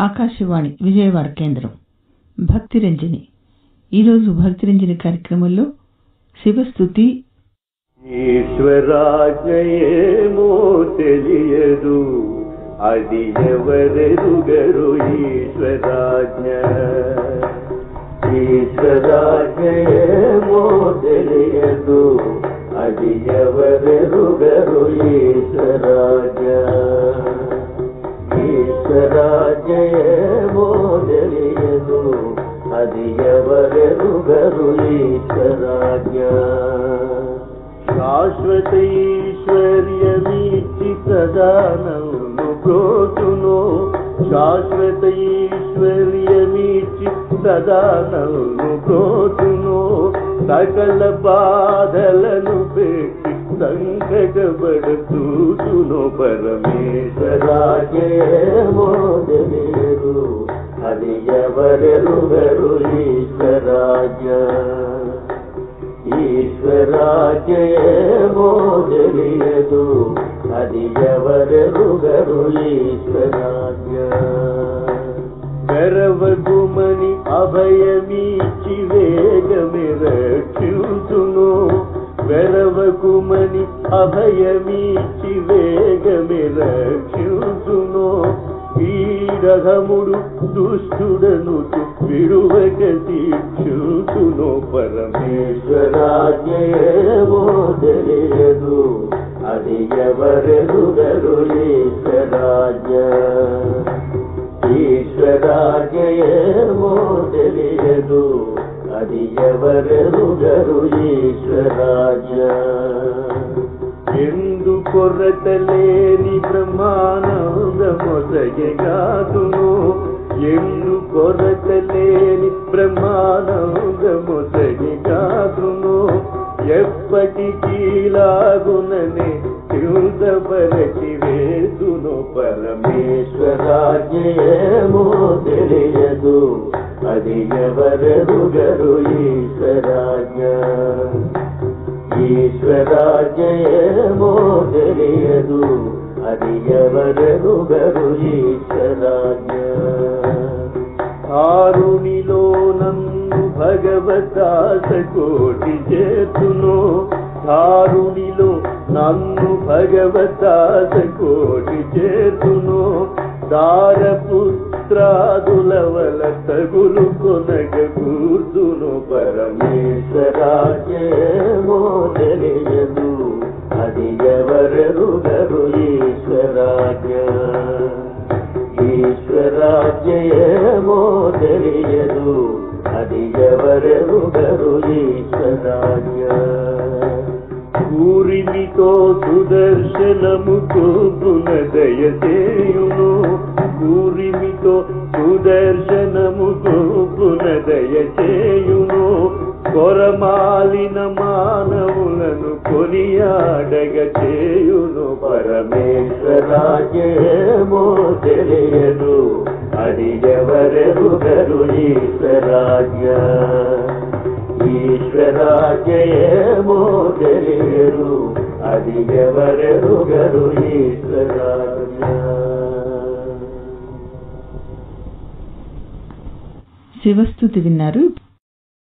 ఆకాశవాణి విజయవాడ కేంద్రం భక్తిరంజని ఈరోజు భక్తిరంజని కార్యక్రమంలో శివస్థుతి ఈశ్వరాజ్ఞయేమో తెలియదు అది ఎవరెరుగరు ఈశ్వరాజ్ఞ ఈశ్వరాజ్ఞయేమో తెలియదు అది ఎవరెరుగరు ఈశ్వరాజ్ఞ ఈశ్వరాజ్ఞయేమో తెలియదు అది ఎవరెరుగరు ఈశ్వరాజ్ఞ శాశ్వత ఈశ్వర్యమీచి సదానము ప్రోతును శాశ్వత ఈశ్వర్యమీచి సదానము ప్రోతును సకల బాధలను పెట్టి సంకటపడుతూతును పరమేశ్వరాజేమో తెలియదు అది ఎవరెరుగరు ఈశ్వరాజ్ఞ ఈశ్వరాజ్ఞయేమో తెలియదు అది ఎవరెరుగరు ఈశ్వరాజ్ఞ గరవగుమని అభయమీచి వేగమి రక్షించును వెరవకుమని అభయమీచి వేగమి రక్షించును వీరధముడు దుష్టుడను విడువక శిక్షుతును పరమేశ్వరాజ్ఞయేమో తెలియదు అది ఎవరెరుగరు ఈశ్వరాజ్ఞ ఈశ్వరాజ్ఞయేమో తెలియదు అది ఎవరెరుగరు ఈశ్వరాజ్ఞ ఎందు కొరత లేని బ్రహ్మానందమొసగగాదును ఎందు కొరత లేని బ్రహ్మానందమొసగగాదును ఎప్పటికీ లాగుననే తిరుదపరచి వేదును పరమేశ్వరాజ్ఞయేమో తెలియదు అది ఎవరెరుగరు ఈశ్వరాజ్ఞ ఈశ్వరాజ్ఞయేమో తెలియదు అది ఎవరెరుగరు ఈశ్వరాజ్ఞ ఆరునిలో నన్ను భగవతాస కోటి చేతును దారునిలో నన్ను భగవతాస కోటి చేతును దారపుత్రాదుల వల తగులు కొనగ కూర్చును పరమేశ్వరాజ్ఞేమో తెలియదు అది ఎవరెరుగరు ఈశ్వరాజ్ఞ ఈశ్వరాజ్ఞయేమో తెలియదు అది ఎవరెరుగరు ఈశ్వరాజ్ఞ కూరిమితో సుదర్శనము చూపున దయచేయును కూరిమితో సుదర్శనము చూపున దయచేయును కొరమాలిన మానవులను కొనియాడగ చేయును పరమేశ్వరాజ్ఞేమో తెలియదు అది ఎవరెరుగరు ఈశ్వరాజ్ఞ ఈశ్వరాజ్ఞయేమో తెలియదు అది ఎవరెరుగరు ఈశ్వరాజ్ఞ శివస్థుతి విన్నారు